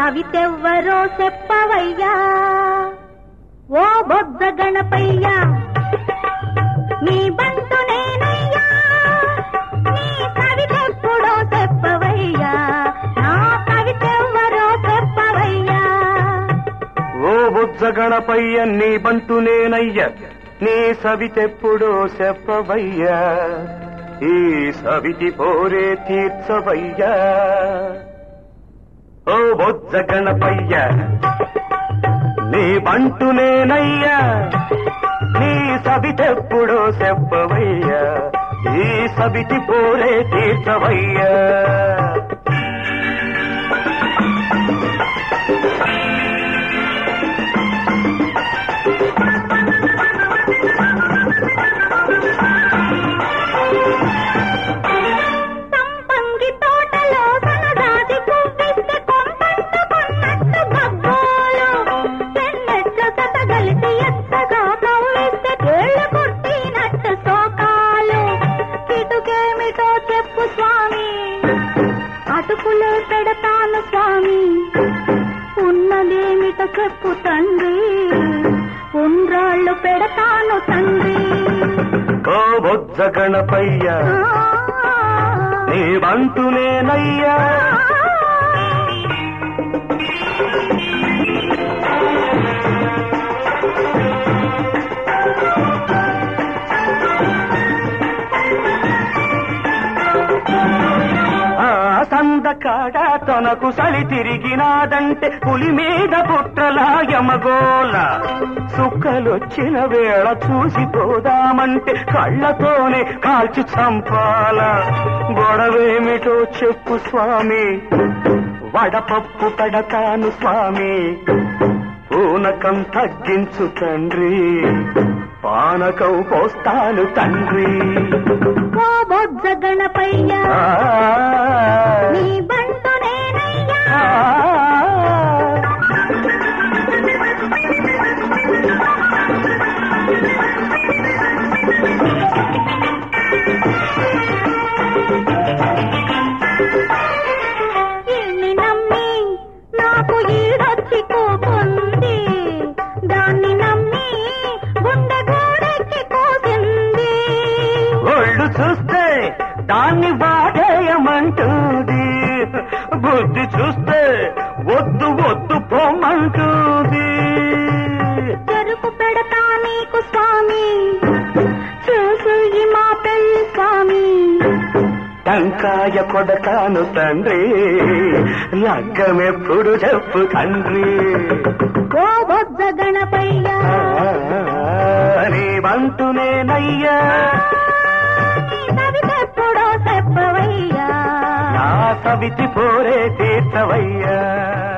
సవితెవ్వరో చెప్పవయ్యా ఓ బొద్ద గణపయ్య నీ బంటు నేనయ్యా నీ కవితెప్పుడో చెప్పవయ్యా నా కవితెవ్వరో చెప్పవయ్యా ఓ బుజ్జ గణపయ్య నీ బంటు నేనయ్య నీ సవితెప్పుడో చెప్పవయ్యా ఈ సవితి పోరే తీర్చవయ్యా ఓ బొజ్జ గణపయ్య నీ బంటు నేనయ్యా నీ సవితెప్పుడో చెప్పవయ్యా ఈ సవితి పోరే తీర్చవయ్యా సంపంగి తోటలో సనదాది పువ్విస్తే కొంపంట కొన్నట్టు గబ్బోలు పెన్నెట్లు సతగలిసి ఎత్తగా కవ్విస్తే కేళ్ళు కుట్టినట్టు శోకాలు కిటుకేమిటో చెప్పు స్వామి అటుకులే పెడతాను స్వామి ఉన్నదేమిటో చెప్పు తండ్రి ఉండ్రాళ్ళు పెడతాను తండ్రి ఓ బొజ్జ గణపయ్య నీ బంటు నేనయ్యా ఆ సందకాడ తనకు సలి తిరిగినాదంటే పులి మీద పుట్రలా యమగోల సుక్కలొచ్చిన వేళ చూసిపోదామంటే కళ్ళతోనే కాల్చి చంపాల గొడవేమిటో చెప్పు స్వామి వడపప్పు పెడతాను స్వామి పూనకం తగ్గించు తండ్రి పానకం పోస్తాను తండ్రి ఓ బొజ్జ గణపయ్య ఆ నీ బంటు నేనయ్యా ఇన్ని నమ్మి నాకు ఈడొచ్చి కూకుంది దాన్ని నమ్మి గుండె గోడెక్కి కూసింది ఒళ్ళు చూస్తే దాన్ని వాడేయమంటుంది బుద్ధి చూస్తే వద్దు వద్దు పోమంటుంది చెరుకు పెడతా నీకు స్వామి చూసు ఈ మా పెళ్లి స్వామి టంకాయ కొడతాను తండ్రి లగ్గమెప్పుడు చెప్పు తండ్రి ఓ బొజ్జ గణపయ్య నీ బంటు నేనయ్యా కవితెప్పుడో చెప్పవయ్యా నా సవితి పోరే తీర్చవయ్యా